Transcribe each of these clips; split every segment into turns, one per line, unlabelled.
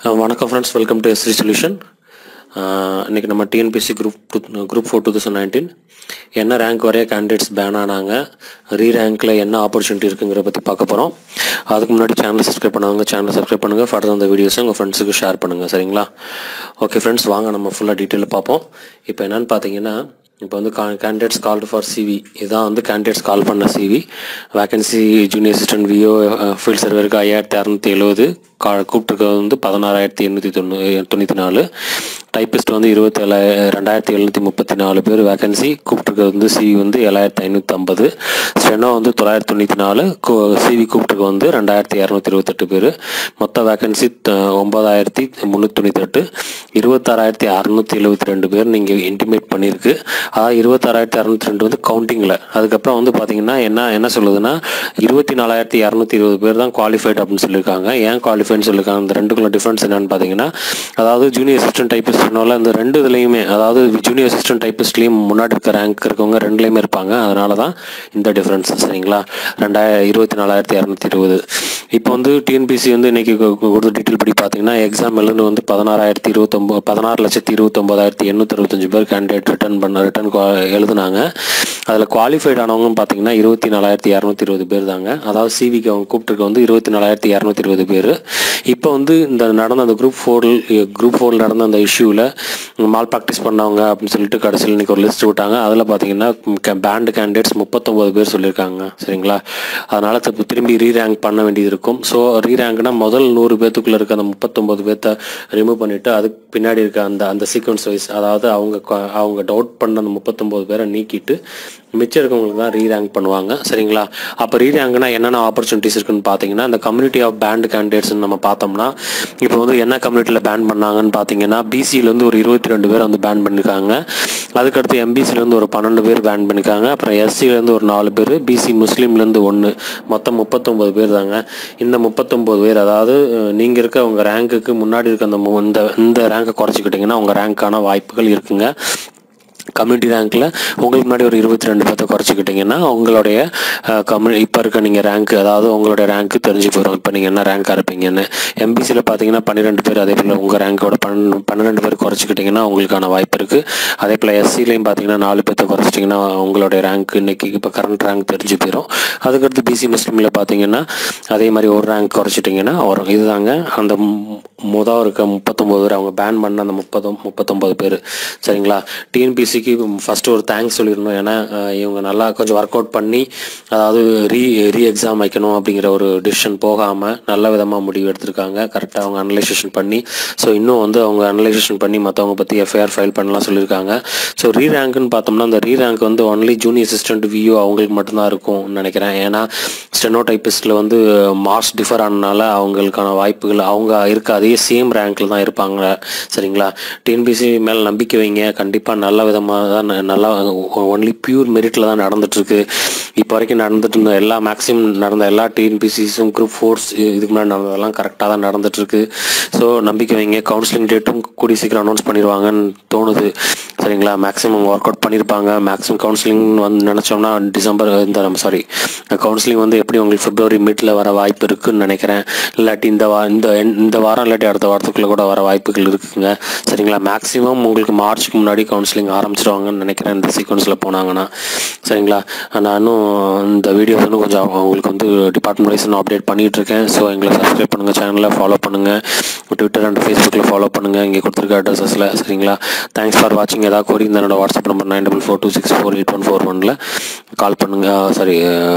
அஹ் வணக்கம் friends welcome to எஸ்ரி solution இன்றைக்கி நம்ம TNPSC group group four two thousand nineteen என்ன ரேங்க் வரைய கேண்டிடேட்ஸ் பேன் ஆனாங்க ரீ ரேங்க்கில் என்ன ஆப்பர்ச்சுனிட்டி இருக்குங்கிற பற்றி பார்க்க போகிறோம் அதுக்கு முன்னாடி சேனல் சப்ஸ்கிரைப் பண்ணாங்க சேனல் சப்ஸ்கிரைப் பண்ணுங்கள் ஃபர்தர் அந்த வீடியோஸை உங்கள் ஃப்ரெண்ட்ஸுக்கு ஷேர் பண்ணுங்கள் சரிங்களா ஓகே ஃப்ரெண்ட்ஸ் வாங்க நம்ம ஃபுல்லாக டீட்டெயிலில் பார்ப்போம் இப்போ என்னென்னு பார்த்தீங்கன்னா இப்போ வந்து கா கேண்டிடேட்ஸ் கால்டு ஃபார் சிவி இதுதான் வந்து கேண்டிடேட்ஸ் கால் பண்ண CV vacancy junior assistant VO field சர்வருக்கு ஐயாயிரத்தி அறநூற்றி எழுபது கா கூப்பிட்டுருக்கிறது வந்து பதினாறாயிரத்தி எண்ணூற்றி தொண்ணூ தொண்ணூற்றி நாலு டைப்பிஸ்ட் வந்து இருபத்தேழு ரெண்டாயிரத்தி எழுநூற்றி முப்பத்தி நாலு பேர் வேகன்சி கூப்பிட்டுருக்கிறது வந்து சிவி வந்து ஏழாயிரத்தி ஐநூற்றி ஐம்பது ஸ்டெனோ வந்து தொள்ளாயிரத்தி தொண்ணூற்றி நாலு சிவி கூப்பிட்டுருக்க வந்து ரெண்டாயிரத்தி இரநூத்தி இருபத்தெட்டு பேர் மொத்த வேகன்சி ஒம்பதாயிரத்தி முந்நூற்றி தொண்ணூத்தெட்டு இருபத்தாறாயிரத்தி அறநூற்றி எழுபத்தி ரெண்டு பேர் நீங்கள் இன்டிமேட் பண்ணியிருக்கு அதாவது இருபத்தாறாயிரத்தி அறநூற்றி ரெண்டு வந்து கவுண்டிங்கில் அதுக்கப்புறம் வந்து பார்த்தீங்கன்னா என்ன என்ன சொல்லுதுன்னா இருபத்தி நாலாயிரத்தி இரநூத்தி இருபது பேர் தான் குவாலிஃபைட் அப்படின்னு சொல்லியிருக்காங்க ஏன் குவாலிஃபைன்னு சொல்லியிருக்காங்க இந்த ரெண்டுக்குள்ள டிஃப்ரென்ஸ் என்னன்னு பார்த்தீங்கன்னா அதாவது ஜூனியர் அசிஸ்டன்ட் டைப்பிஸ்ட்னால இந்த ரெண்டு இதுலையுமே அதாவது ஜூனியர் அசிஸ்டன்ட் டைப்பிஸ்ட்லேயும் முன்னாடி இருக்க ரேங்க் இருக்கவங்க ரெண்டுலேயுமே இருப்பாங்க அதனால தான் இந்த டிஃப்ரென்ஸ் சரிங்களா ரெண்டாயிரம் இருபத்தி நாலாயிரத்தி இரநூத்தி இருபது இப்போ வந்து டிஎன்பிசி வந்து இன்னைக்கு கொடுத்த டீட்டெயில் படி பார்த்தீங்கன்னா எக்ஸாம் எழுந்து வந்து பதினாறாயிரத்தி இருபத்தொம்பது பதினாறு லட்சத்தி இருபத்தொம்பதாயிரத்தி எண்ணூற்றி அறுபத்தஞ்சு பேர் கேண்டிடேட் ரிட்டர்ன் பண்ண ரிட்டர்ன் எழுதுனாங்க அதில் குவாலிஃபைட் ஆனவங்க பார்த்தீங்கன்னா இருபத்தி நாலாயிரத்தி இரநூத்தி இருபது பேர் தாங்க அதாவது சிவிக்கு அவங்க கூப்பிட்டுருக்க வந்து இருபத்தி நாலாயிரத்தி இரநூத்தி இருபது பேர் இப்போ வந்து இந்த நடந்த அந்த குரூப் ஃபோரில் குரூப் ஃபோரில் நடந்த அந்த இஷ்யூவில் மால் ப்ராக்டிஸ் பண்ணவங்க அப்படின்னு சொல்லிட்டு கடைசியில் இன்னைக்கு ஒரு லிஸ்ட் விட்டாங்க அதில் பார்த்தீங்கன்னா பேண்டு கேண்டிடேட்ஸ் முப்பத்தொம்பது பேர் சொல்லியிருக்காங்க சரிங்களா அதனால் இப்போ திரும்பி ரீ ரேங்க் பண்ண வேண்டியது இருக்கும் ஸோ ரீ ரேங்க்னா முதல் நூறு பேத்துக்குள்ளே இருக்க அந்த முப்பத்தொம்பது பேர்த்த ரிமூவ் பண்ணிவிட்டு அதுக்கு பின்னாடி இருக்க அந்த அந்த சீக்வன்ஸ் வைஸ் அதாவது அவங்க கொ- அவங்க டவுட் பண்ண அந்த முப்பத்தொம்பது பேரை நீக்கிட்டு மிச்சம் இருக்கவங்களுக்கு தான் ரீ ரேங்க் பண்ணுவாங்க சரிங்களா அப்போ ரீ ரேங்க்னா என்னென்ன ஆப்பர்ச்சுனிட்டிஸ் இருக்குன்னு பார்த்தீங்கன்னா இந்த கம்யூனிட்டி ஆஃப் பேண்ட் கேண்டிடேட்ஸ்னு நம்ம பார்த்தோம்னா இப்போ வந்து என்ன கம்யூனிட்டியில் பேன் பண்ணாங்கன்னு பார்த்தீங்கன்னா பிசியிலேருந்து ஒரு இருபத்தி ரெண்டு பேர் வந்து பேன் பண்ணியிருக்காங்க அதுக்கடுத்து எம்பிசிலேருந்து ஒரு பன்னெண்டு பேர் பேன் பண்ணியிருக்காங்க அப்புறம் எஸ்சிலேருந்து ஒரு நாலு பேர் பிசி முஸ்லீம்லேருந்து ஒன்று மொத்தம் முப்பத்தொம்பது பேர் தாங்க இந்த முப்பத்தொம்பது பேர் அதாவது நீங்கள் இருக்க உங்கள் ரேங்க்குக்கு முன்னாடி இருக்க அந்த மு- இந்த இந்த ரேங்கை குறைச்சிக்கிட்டிங்கன்னா உங்கள் ரேங்க்கான வாய்ப்புகள் இருக்குங்க கம்யூனிட்டி ரேங்க்கில் உங்களுக்கு முன்னாடி ஒரு இருபத்தி ரெண்டு பேர்த்த குறைச்சிக்கிட்டிங்கன்னா உங்களுடைய கம்யூனி இப்போ இருக்க நீங்கள் ரேங்க் அதாவது உங்களுடைய ரேங்க்கு தெரிஞ்சு போயிடும் இப்போ நீங்கள் என்ன ரேங்காக இருப்பீங்கன்னு எம்பிசியில் பார்த்தீங்கன்னா பன்னிரெண்டு பேர் அதே போல் உங்கள் ரேங்கோட பன்னெண்டு பன்னிரெண்டு பேர் குறைச்சிக்கிட்டிங்கன்னா உங்களுக்கான வாய்ப்பு இருக்குது அதே போல் எஸ்சிலையும் பார்த்தீங்கன்னா நாலு பேர்த்த குறைச்சிட்டிங்கன்னா உங்களுடைய ரேங்க் இன்னைக்கு இப்போ கரண்ட் ரேங்க் தெரிஞ்சு போயிடும் அதுக்கடுத்து பிசி முஸ்லீமில் பார்த்தீங்கன்னா அதே மாதிரி ஒரு ரேங்க் குறைச்சிட்டிங்கன்னா வரும் இதுதாங்க அந்த மு- முதல் இருக்க முப்பத்தொம்போது பேர் அவங்க பேன் பண்ண அந்த முப்பது முப்பத்தொம்போது பேர் சரிங்களா டிஎன்பிசிக்கு ஃபஸ்ட்டு ஒரு தேங்க்ஸ் சொல்லிடணும் ஏன்னா அஹ், இவங்க நல்லா கொஞ்சம் ஒர்க் அவுட் பண்ணி அதாவது ரீ ரீ எக்ஸாம் வைக்கணும் அப்படிங்கிற ஒரு டிசிஷன் போகாமல் நல்ல விதமாக முடிவு எடுத்திருக்காங்க கரெக்டாக அவங்க அனலைசேஷன் பண்ணி ஸோ இன்னும் வந்து அவங்க அனலைசேஷன் பண்ணி மற்றவங்க பற்றி எஃப்ஐஆர் ஃபைல் பண்ணலாம் சொல்லியிருக்காங்க ஸோ ரீ ரேங்க்னு பார்த்தோம்னா அந்த ரீ ரேங்க் வந்து ஒன்லி ஜூனியர் அசிஸ்டன்ட் வியூ அவங்களுக்கு மட்டும்தான் இருக்கும்னு நினைக்கிறேன் ஏன்னா ஸ்டெனோ டைப்பிஸ்ட்டில் வந்து மார்க்ஸ் டிஃபர் ஆனனால அவங்களுக்கான வாய்ப்புகள் அவங்க இருக்க அதே சேம் ரேங்க்கில் தான் இருப்பாங்க சரிங்களா டிஎன்பிசி மேலே நம்பிக்கை வைங்க கண்டிப்பாக நல்ல விதமாக தான் ந- நல்லா ஒன்லி பியூர் மெரிட்டில் தான் நடந்துட்டுருக்கு இப்போ வரைக்கும் நடந்துட்டு இருந்த எல்லா மேக்ஸிமம் நடந்த எல்லா டிஎன்பிசிஸும் குரூப் ஃபோர்ஸ் இதுக்கு முன்னாடி நடந்ததெல்லாம் கரெக்டாக தான் நடந்துட்டுருக்கு ஸோ நம்பிக்கை வைங்க கவுன்சிலிங் டேட்டும் கூடிய சீக்கிரம் அனௌன்ஸ் பண்ணிடுவாங்கன்னு தோணுது சரிங்களா மேக்ஸிமம் ஒர்க் அவுட் பண்ணியிருப்பாங்க மேக்ஸிமம் கவுன்சிலிங் வந்து நினச்சோம்னா டிசம்பர் இந்த நம்ம சாரி கவுன்சிலிங் வந்து எப்படி உங்களுக்கு பிப்ரவரி மிடில் வர வாய்ப்பு இருக்குன்னு நினைக்கிறேன் இல்லாட்டி இந்த வா இந்த இந்த வாரம் இல்லாட்டி அடுத்த வாரத்துக்குள்ளே கூட வர வாய்ப்புகள் இருக்குங்க சரிங்களா மேக்ஸிமம் உங்களுக்கு மார்ச்சுக்கு முன்னாடி கவுன்சிலிங் ஆரம்பிச்சிருவாங்கன்னு நினைக்கிறேன் இந்த சீக்வன்ஸில் போனாங்கன்னா சரிங்களா நானும் இந்த வீடியோ வந்து கொஞ்சம் உங்களுக்கு வந்து டிபார்ட்மெண்ட் வைஸ் நான் அப்டேட் பண்ணிட்டு இருக்கேன் ஸோ எங்களை சப்ஸ்கிரைப் பண்ணுங்கள் சேனலை ஃபாலோ பண்ணுங்கள் ட்விட்டர் அண்ட் ஃபேஸ்புக்கில் ஃபாலோ பண்ணுங்கள் இங்கே கொடுத்துருக்க அட்ரஸஸில் சரிங்களா தேங்க்ஸ் ஃபார் வாட்சிங் ஏதாவது கோரி இந்த என்னோட WhatsApp number nine double four two six four eight one four ஒனில் கால் பண்ணுங்கள் சாரி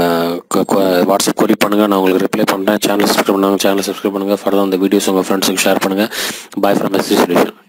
வாட்ஸ்அப் கொரி பண்ணுங்கள் நான் உங்களுக்கு ரிப்ளை பண்ணுறேன் சேனல் சப்ஸ்கிரைப் பண்ணுங்க சேனல் சப்ஸ்கிரைப் பண்ணுங்கள் ஃபர்தர் அந்த வீடியோஸ் உங்கள் ஃப்ரெண்ட்ஸுக்கு ஷேர் பண்ணுங்கள் பாய் ஃப்ரம் எஸ்டி சொல்யூஷன்